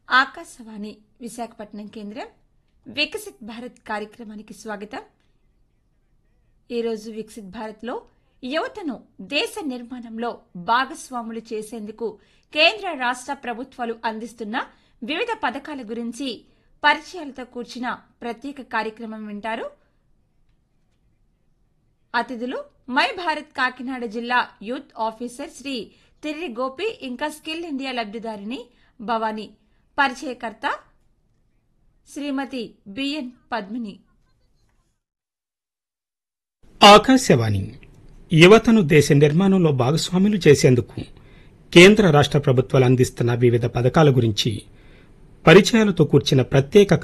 ఆకాశవాణి విశాఖపట్నం కేంద్రం వికసిత్ భారత్ కార్యక్రమానికి స్వాగతం ఈరోజు వికసిత్ భారత్లో యువతను దేశ నిర్మాణంలో భాగస్వాములు చేసేందుకు కేంద్ర రాష్ట్ర ప్రభుత్వాలు అందిస్తున్న వివిధ పథకాల గురించి పరిచయాలతో కూర్చిన ప్రత్యేక కార్యక్రమం వింటారు అతిథులు మై భారత్ కాకినాడ జిల్లా యూత్ ఆఫీసర్ శ్రీ తిర్రి గోపి ఇంకా స్కిల్ ఇండియా లబ్ధిదారిని భవానీ పరిచయకర్త శ్రీమతి బిఎన్ పద్మిని ఆకాశవాణి యువతను దేశ నిర్మాణంలో భాగస్వాములు చేసేందుకు కేంద్ర రాష్ట్ర ప్రభుత్వాలు అందిస్తున్న వివిధ పథకాల గురించి పరిచయాలతో కూర్చిన ప్రత్యేక